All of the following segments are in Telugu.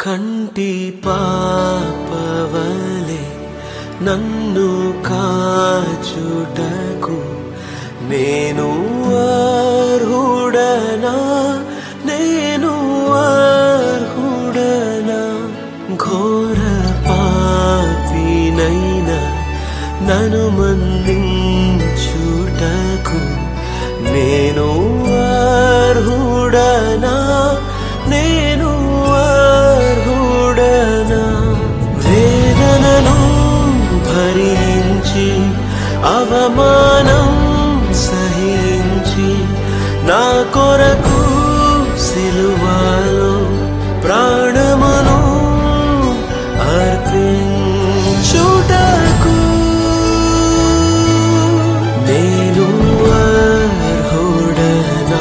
కంటి పాపవలే నన్ను కాచుటకు నేను అర్హుడనా నేను అర్హుడనా ఘోర పాపినైనా నన్ను మన్నించుటకు నేను అర్హుడనా నేను అర్హుడనా వేదనను భరించి అవమానం సహించి నా కొరకు సిలువలో ప్రాణమును అర్పించుటకు నేను అర్హుడనా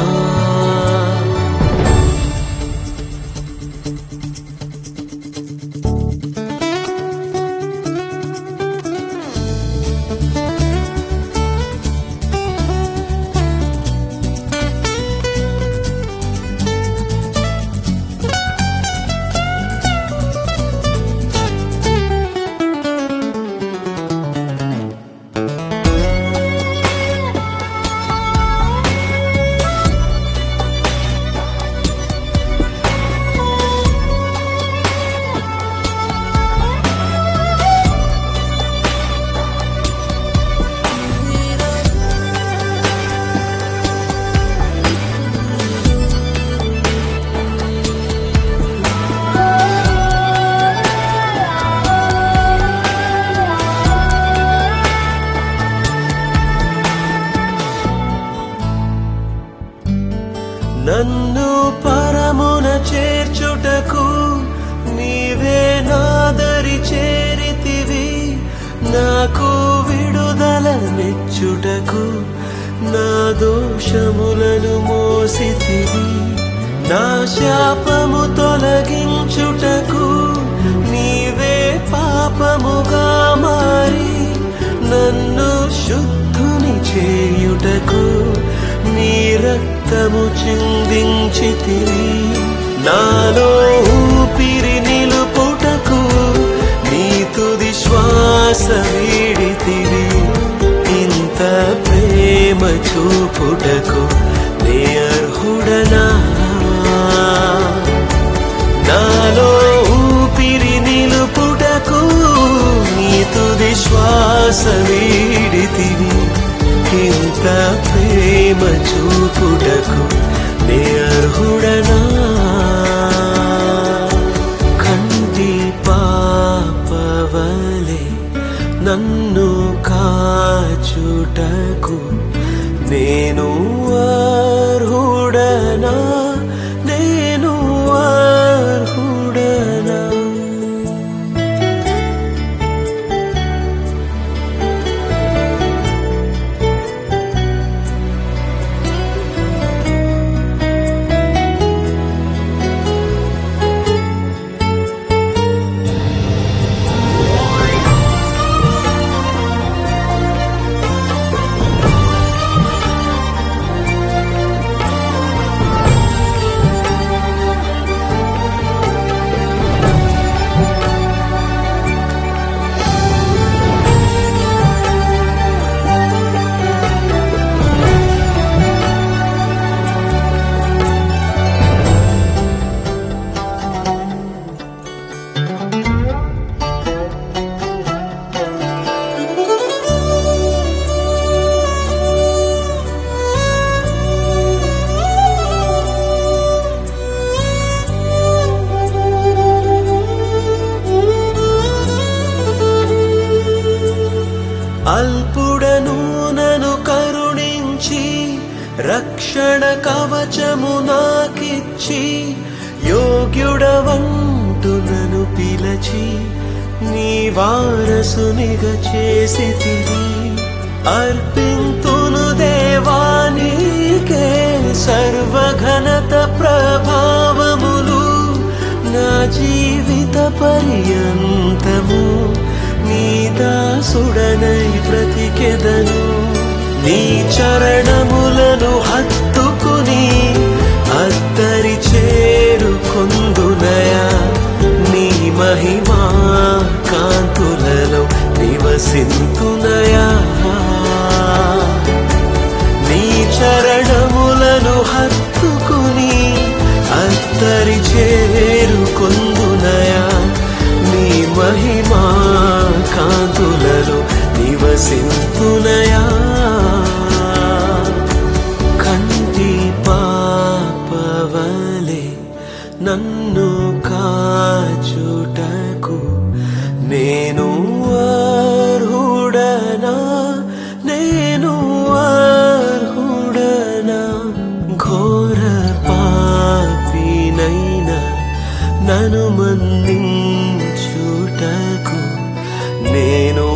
నన్ను పరమున చేర్చుటకు నీవే నాదరి చేరితివి నాకు విడుదల నెచ్చుటకు నా దోషములను మోసితివి నా శాపము తొలగించుటకు నీవే పాపముగా మారి నన్ను శుద్ధుని చేయుటకు నీ రక్తము చిందించితివి నాలో ఊపిరి నిలుపుటకు నీ తుది శ్వాస వీడితివి ఇంత ప్రేమ చూపుటకు నే అర్హుడనా నాలో ఊపిరి నిలుపుటకు నీ తుది శ్వాస వీడితివి ఇంత ప్రేమ చూపుటకు నే అర్హుడనా కంటి పాపవలే నన్ను కాచుటకు నేను అర్హుడనా నేను అర్హుడనా అల్పుడను నను కరుణించి రక్షణ కవచము నాకిచ్చి యోగ్యుడవంటు నను పిలచి నీ వారసునిగా చేసితివి అర్పింతును దేవానికే సర్వఘనత ప్రభావములు నా జీవిత పర్యంతము నీ దాసుడనై బ్రతికెదను నీ చరణములను హత్తుకుని అద్దరి చేరుకొందునయా మన్నించుటకు నేను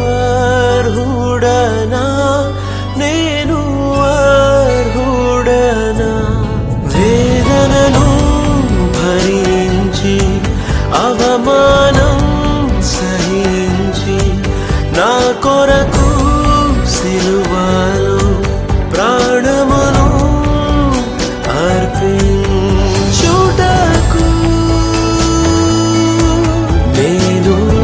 అర్హుడనా నేను అర్హుడనా వేదనను భరించి అవమానం సహించి నా కొరకు సిలువలో ప్రాణమును అర్పించుటకు నేను